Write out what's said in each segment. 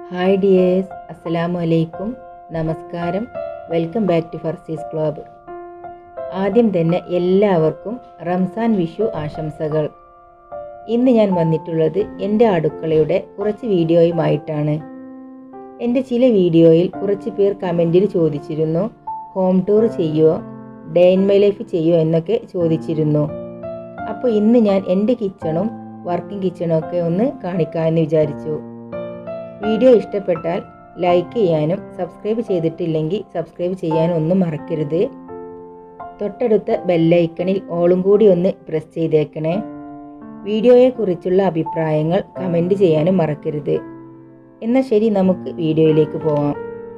hi dears അസ്സലാമു അലൈക്കും നമസ്കാരം വെൽക്കം ബാക്ക് ടു ഫർസീസ് ക്ലബ് ആദ്യം തന്നെ എല്ലാവർക്കും റംസാൻ വിഷു ആശംസകൾ ഇന്ന് ഞാൻ വന്നിട്ടുള്ളത് എൻ്റെ അടുക്കളയുടെ കുറച്ച് വീഡിയോയുമായിട്ടാണ് എൻ്റെ ചില വീഡിയോയിൽ കുറച്ച് പേർ കമൻറ്റിൽ ചോദിച്ചിരുന്നു ഹോം ടൂർ ചെയ്യുമോ ഡേ ഇൻ മൈ ലൈഫ് ചെയ്യുമോ എന്നൊക്കെ ചോദിച്ചിരുന്നു അപ്പോൾ ഇന്ന് ഞാൻ എൻ്റെ കിച്ചണും വർക്കിംഗ് കിച്ചണും ഒക്കെ ഒന്ന് കാണിക്കാമെന്ന് വിചാരിച്ചു വീഡിയോ ഇഷ്ടപ്പെട്ടാൽ ലൈക്ക് ചെയ്യാനും സബ്സ്ക്രൈബ് ചെയ്തിട്ടില്ലെങ്കിൽ സബ്സ്ക്രൈബ് ചെയ്യാനും ഒന്നും മറക്കരുത് തൊട്ടടുത്ത ബെല്ലൈക്കണിൽ ഓളും കൂടി ഒന്ന് പ്രസ് ചെയ്തേക്കണേ വീഡിയോയെക്കുറിച്ചുള്ള അഭിപ്രായങ്ങൾ കമൻറ്റ് ചെയ്യാനും മറക്കരുത് എന്നാൽ ശരി നമുക്ക് വീഡിയോയിലേക്ക് പോവാം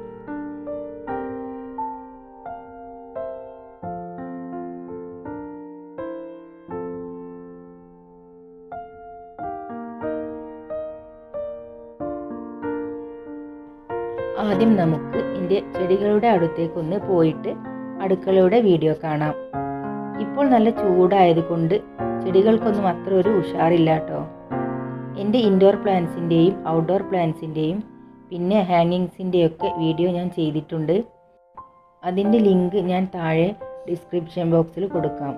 ആദ്യം നമുക്ക് എൻ്റെ ചെടികളുടെ അടുത്തേക്കൊന്ന് പോയിട്ട് അടുക്കളയുടെ വീഡിയോ കാണാം ഇപ്പോൾ നല്ല ചൂടായത് കൊണ്ട് ചെടികൾക്കൊന്നും അത്ര ഒരു ഉഷാറില്ല കേട്ടോ എൻ്റെ ഇൻഡോർ പ്ലാന്റ്സിൻ്റെയും ഔട്ട്ഡോർ പ്ലാന്റ്സിൻ്റെയും പിന്നെ ഹാങ്ങിങ്സിൻ്റെയും ഒക്കെ വീഡിയോ ഞാൻ ചെയ്തിട്ടുണ്ട് അതിൻ്റെ ലിങ്ക് ഞാൻ താഴെ ഡിസ്ക്രിപ്ഷൻ ബോക്സിൽ കൊടുക്കാം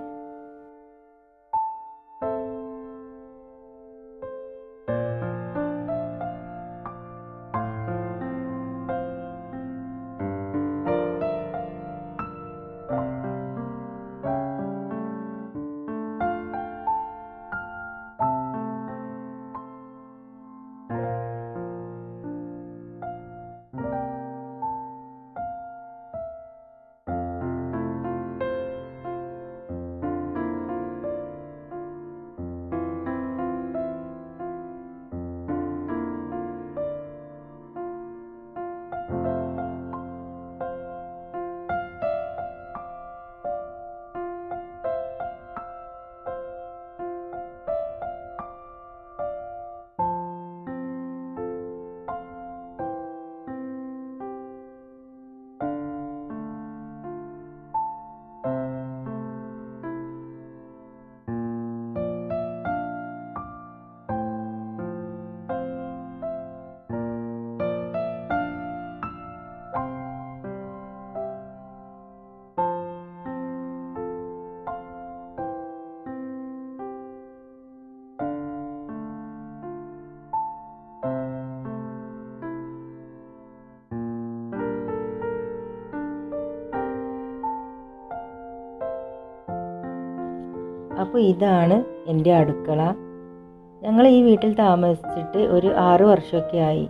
അപ്പോൾ ഇതാണ് എൻ്റെ അടുക്കള ഞങ്ങൾ ഈ വീട്ടിൽ താമസിച്ചിട്ട് ഒരു ആറു വർഷമൊക്കെ ആയി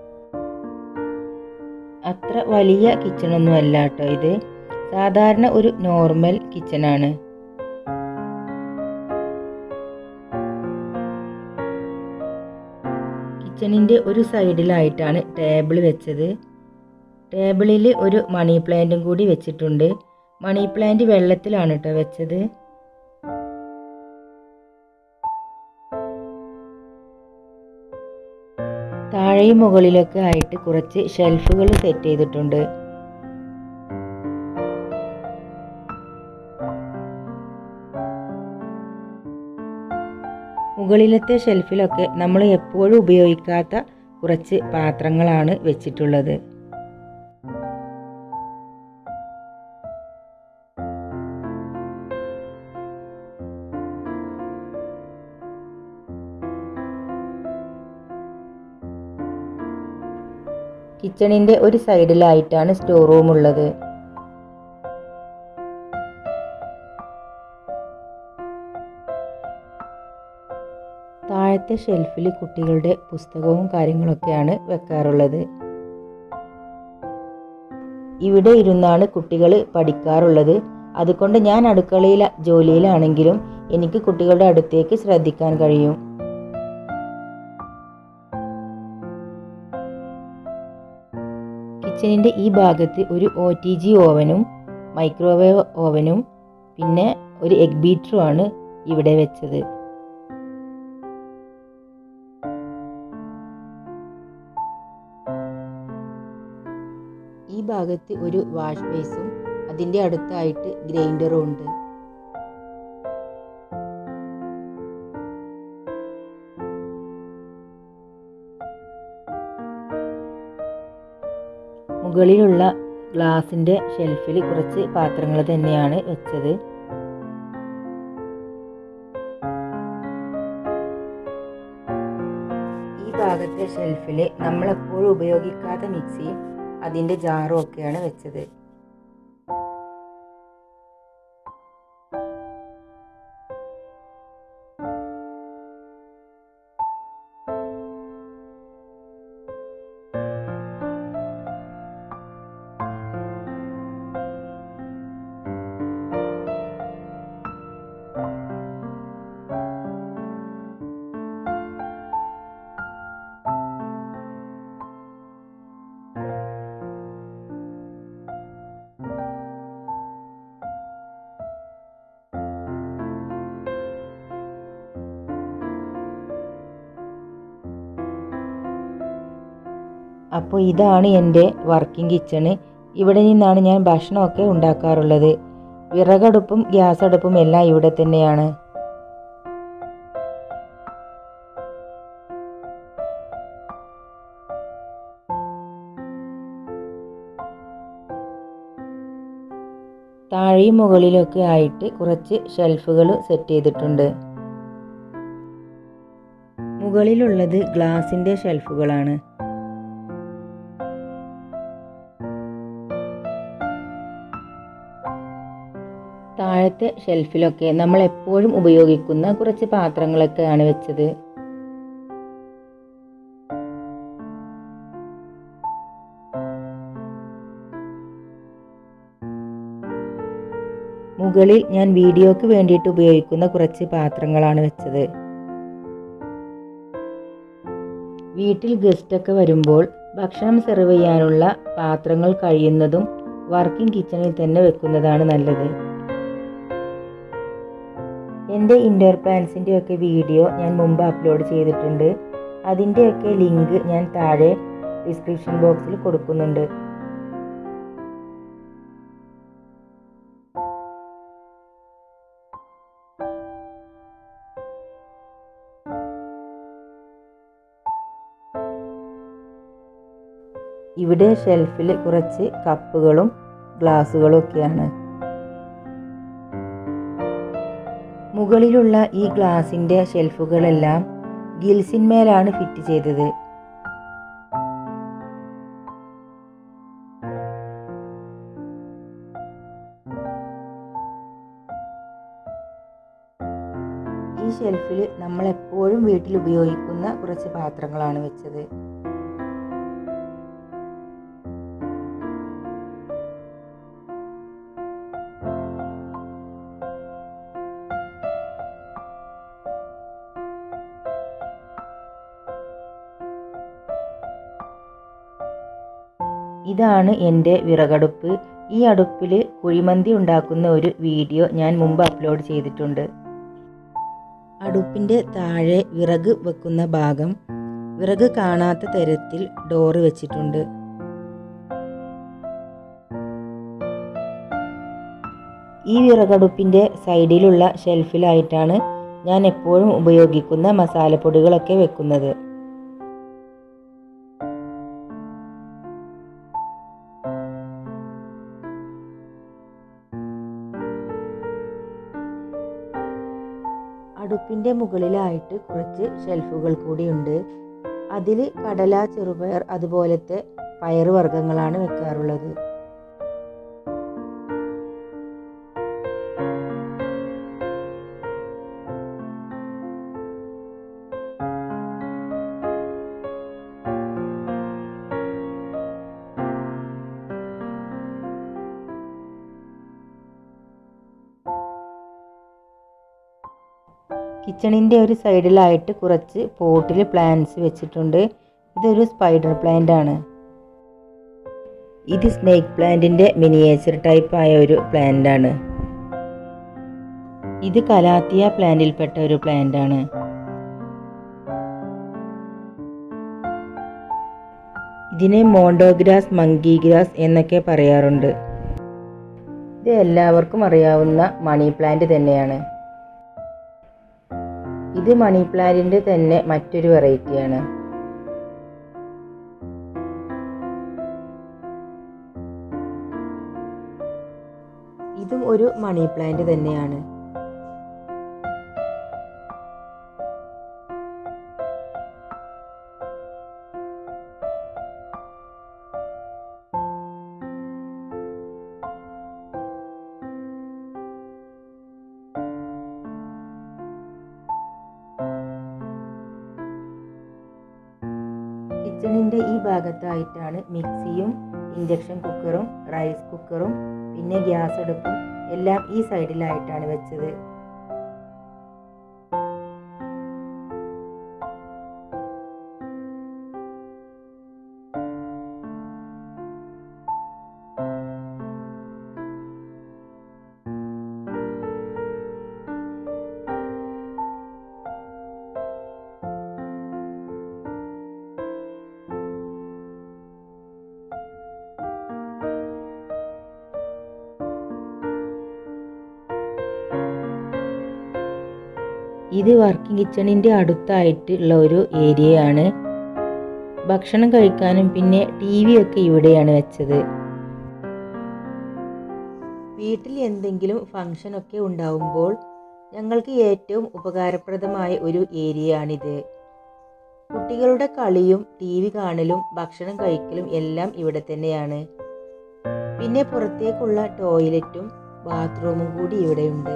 അത്ര വലിയ കിച്ചണൊന്നും അല്ല കേട്ടോ ഇത് സാധാരണ ഒരു നോർമൽ കിച്ചണാണ് കിച്ചണിൻ്റെ ഒരു സൈഡിലായിട്ടാണ് ടേബിൾ വെച്ചത് ടേബിളിൽ ഒരു മണി പ്ലാന്റും കൂടി വെച്ചിട്ടുണ്ട് മണി പ്ലാന്റ് വെള്ളത്തിലാണ് കേട്ടോ വെച്ചത് താഴെയും മുകളിലൊക്കെ ആയിട്ട് കുറച്ച് ഷെൽഫുകൾ സെറ്റ് ചെയ്തിട്ടുണ്ട് മുകളിലത്തെ ഷെൽഫിലൊക്കെ നമ്മൾ എപ്പോഴും ഉപയോഗിക്കാത്ത കുറച്ച് പാത്രങ്ങളാണ് വെച്ചിട്ടുള്ളത് കിച്ചണിൻ്റെ ഒരു സൈഡിലായിട്ടാണ് സ്റ്റോർ റൂം ഉള്ളത് താഴത്തെ ഷെൽഫിൽ കുട്ടികളുടെ പുസ്തകവും കാര്യങ്ങളൊക്കെയാണ് വെക്കാറുള്ളത് ഇവിടെ ഇരുന്നാണ് കുട്ടികൾ പഠിക്കാറുള്ളത് അതുകൊണ്ട് ഞാൻ അടുക്കളയിൽ ജോലിയിലാണെങ്കിലും എനിക്ക് കുട്ടികളുടെ അടുത്തേക്ക് ശ്രദ്ധിക്കാൻ കഴിയും കിച്ചണിൻ്റെ ഈ ഭാഗത്ത് ഒരു ഒ ടി ജി ഓവനും മൈക്രോവേവ് ഓവനും പിന്നെ ഒരു എഗ് ബീറ്ററും ആണ് ഇവിടെ വെച്ചത് ഈ ഭാഗത്ത് ഒരു വാഷ് ബേസും അതിൻ്റെ അടുത്തായിട്ട് ഗ്രൈൻഡറും ഉണ്ട് മുകളിലുള്ള ഗ്ലാസിൻ്റെ ഷെൽഫിൽ കുറച്ച് പാത്രങ്ങൾ തന്നെയാണ് വെച്ചത് ഈ ഭാഗത്തെ ഷെൽഫിൽ നമ്മളെപ്പോഴും ഉപയോഗിക്കാത്ത മിക്സിയും അതിൻ്റെ ജാറും ഒക്കെയാണ് വെച്ചത് അപ്പോൾ ഇതാണ് എൻ്റെ വർക്കിംഗ് കിച്ചണ് ഇവിടെ നിന്നാണ് ഞാൻ ഭക്ഷണമൊക്കെ ഉണ്ടാക്കാറുള്ളത് വിറകടുപ്പും ഗ്യാസ് അടുപ്പും എല്ലാം ഇവിടെ തന്നെയാണ് താഴെയും മുകളിലൊക്കെ ആയിട്ട് കുറച്ച് ഷെൽഫുകൾ സെറ്റ് ചെയ്തിട്ടുണ്ട് മുകളിലുള്ളത് ഗ്ലാസിൻ്റെ ഷെൽഫുകളാണ് താഴത്തെ ഷെൽഫിലൊക്കെ നമ്മൾ എപ്പോഴും ഉപയോഗിക്കുന്ന കുറച്ച് പാത്രങ്ങളൊക്കെയാണ് വെച്ചത് മുകളിൽ ഞാൻ വീഡിയോക്ക് വേണ്ടിയിട്ട് ഉപയോഗിക്കുന്ന കുറച്ച് പാത്രങ്ങളാണ് വെച്ചത് വീട്ടിൽ ഗസ്റ്റൊക്കെ വരുമ്പോൾ ഭക്ഷണം സെർവ് ചെയ്യാനുള്ള പാത്രങ്ങൾ കഴിയുന്നതും വർക്കിംഗ് കിച്ചണിൽ തന്നെ വെക്കുന്നതാണ് നല്ലത് എൻ്റെ ഇൻഡോർ പ്ലാന്റ്സിൻ്റെ ഒക്കെ വീഡിയോ ഞാൻ മുമ്പ് അപ്ലോഡ് ചെയ്തിട്ടുണ്ട് അതിൻ്റെയൊക്കെ ലിങ്ക് ഞാൻ താഴെ ഡിസ്ക്രിപ്ഷൻ ബോക്സിൽ കൊടുക്കുന്നുണ്ട് ഇവിടെ ഷെൽഫിൽ കുറച്ച് കപ്പുകളും ഗ്ലാസുകളും ഒക്കെയാണ് മുകളിലുള്ള ഈ ഗ്ലാസിൻ്റെ ഷെൽഫുകളെല്ലാം ഗിൽസിന്മേലാണ് ഫിറ്റ് ചെയ്തത് ഈ ഷെൽഫിൽ നമ്മൾ എപ്പോഴും വീട്ടിൽ ഉപയോഗിക്കുന്ന കുറച്ച് പാത്രങ്ങളാണ് വെച്ചത് ഇതാണ് എൻ്റെ വിറകടുപ്പ് ഈ അടുപ്പിൽ കുഴിമന്തി ഉണ്ടാക്കുന്ന ഒരു വീഡിയോ ഞാൻ മുമ്പ് അപ്ലോഡ് ചെയ്തിട്ടുണ്ട് അടുപ്പിൻ്റെ താഴെ വിറക് വെക്കുന്ന ഭാഗം വിറക് കാണാത്ത തരത്തിൽ ഡോറ് വെച്ചിട്ടുണ്ട് ഈ വിറകടുപ്പിൻ്റെ സൈഡിലുള്ള ഷെൽഫിലായിട്ടാണ് ഞാൻ എപ്പോഴും ഉപയോഗിക്കുന്ന മസാലപ്പൊടികളൊക്കെ വെക്കുന്നത് അടുപ്പിൻ്റെ മുകളിലായിട്ട് കുറച്ച് ഷെൽഫുകൾ കൂടിയുണ്ട് അതിൽ കടല ചെറുപയർ അതുപോലത്തെ പയറ് വർഗ്ഗങ്ങളാണ് വെക്കാറുള്ളത് കിച്ചണിൻ്റെ ഒരു സൈഡിലായിട്ട് കുറച്ച് പോട്ടിൽ പ്ലാന്റ്സ് വെച്ചിട്ടുണ്ട് ഇതൊരു സ്പൈഡർ പ്ലാന്റ് ആണ് ഇത് സ്നേക്ക് പ്ലാന്റിൻ്റെ മിനിയേച്ചർ ടൈപ്പ് ആയ ഒരു പ്ലാന്റ് ആണ് ഇത് കലാത്തിയ പ്ലാന്റിൽപ്പെട്ട ഒരു പ്ലാന്റ് ആണ് ഇതിനെ മോണ്ടോഗ്രാസ് മങ്കി ഗ്രാസ് എന്നൊക്കെ പറയാറുണ്ട് ഇത് എല്ലാവർക്കും അറിയാവുന്ന മണി പ്ലാന്റ് തന്നെയാണ് ഇത് മണി പ്ലാന്റിൻ്റെ തന്നെ മറ്റൊരു വെറൈറ്റിയാണ് ഇതും ഒരു മണി പ്ലാന്റ് തന്നെയാണ് കിച്ചണിൻ്റെ ഈ ഭാഗത്തായിട്ടാണ് മിക്സിയും ഇൻഡക്ഷൻ കുക്കറും റൈസ് കുക്കറും പിന്നെ ഗ്യാസ് അടുപ്പും എല്ലാം ഈ സൈഡിലായിട്ടാണ് വെച്ചത് ഇത് വർക്കിംഗ് കിച്ചണിൻ്റെ അടുത്തായിട്ടുള്ള ഒരു ഏരിയയാണ് ഭക്ഷണം കഴിക്കാനും പിന്നെ ടി വി ഒക്കെ ഇവിടെയാണ് വെച്ചത് വീട്ടിൽ എന്തെങ്കിലും ഫംഗ്ഷനൊക്കെ ഉണ്ടാവുമ്പോൾ ഞങ്ങൾക്ക് ഏറ്റവും ഉപകാരപ്രദമായ ഒരു ഏരിയയാണിത് കുട്ടികളുടെ കളിയും ടി വി കാണലും ഭക്ഷണം കഴിക്കലും എല്ലാം ഇവിടെ തന്നെയാണ് പിന്നെ പുറത്തേക്കുള്ള ടോയ്ലറ്റും ബാത്റൂമും കൂടി ഇവിടെയുണ്ട്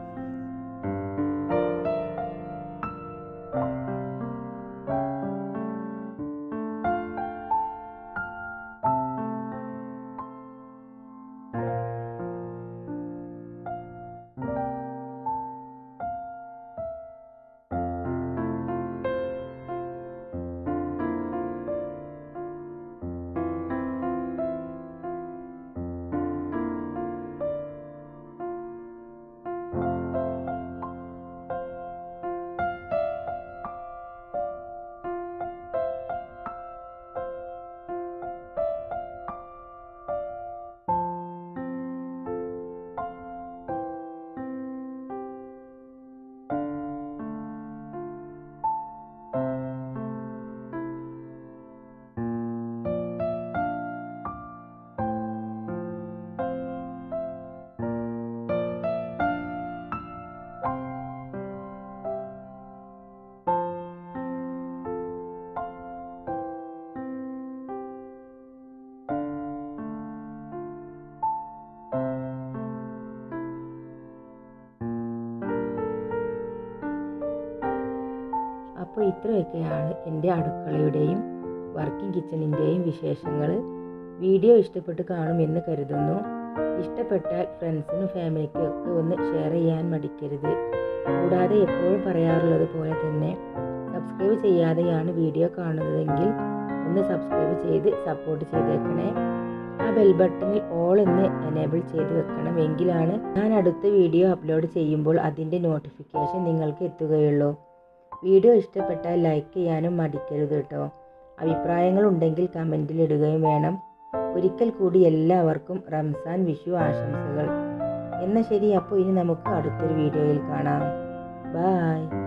അപ്പോൾ ഇത്രയൊക്കെയാണ് എൻ്റെ അടുക്കളയുടെയും വർക്കിംഗ് കിച്ചണിൻ്റെയും വിശേഷങ്ങൾ വീഡിയോ ഇഷ്ടപ്പെട്ട് കാണുമെന്ന് കരുതുന്നു ഇഷ്ടപ്പെട്ടാൽ ഫ്രണ്ട്സിനും ഫാമിലിക്കും ഒക്കെ ഒന്ന് ഷെയർ ചെയ്യാൻ മടിക്കരുത് കൂടാതെ എപ്പോഴും പറയാറുള്ളത് പോലെ തന്നെ സബ്സ്ക്രൈബ് ചെയ്യാതെയാണ് വീഡിയോ കാണുന്നതെങ്കിൽ ഒന്ന് സബ്സ്ക്രൈബ് ചെയ്ത് സപ്പോർട്ട് ചെയ്തേക്കണേ ആ ബെൽ ബട്ടണിൽ ഓൾ എന്ന് എനേബിൾ ചെയ്ത് വെക്കണം എങ്കിലാണ് ഞാൻ അടുത്ത വീഡിയോ അപ്ലോഡ് ചെയ്യുമ്പോൾ അതിൻ്റെ നോട്ടിഫിക്കേഷൻ നിങ്ങൾക്ക് എത്തുകയുള്ളൂ വീഡിയോ ഇഷ്ടപ്പെട്ടാൽ ലൈക്ക് ചെയ്യാനും മടിക്കരുത് കേട്ടോ അഭിപ്രായങ്ങൾ ഉണ്ടെങ്കിൽ കമൻറ്റിൽ ഇടുകയും വേണം ഒരിക്കൽ കൂടി എല്ലാവർക്കും റംസാൻ വിഷു ആശംസകൾ എന്നാൽ ശരി അപ്പോൾ ഇനി നമുക്ക് അടുത്തൊരു വീഡിയോയിൽ കാണാം ബായ്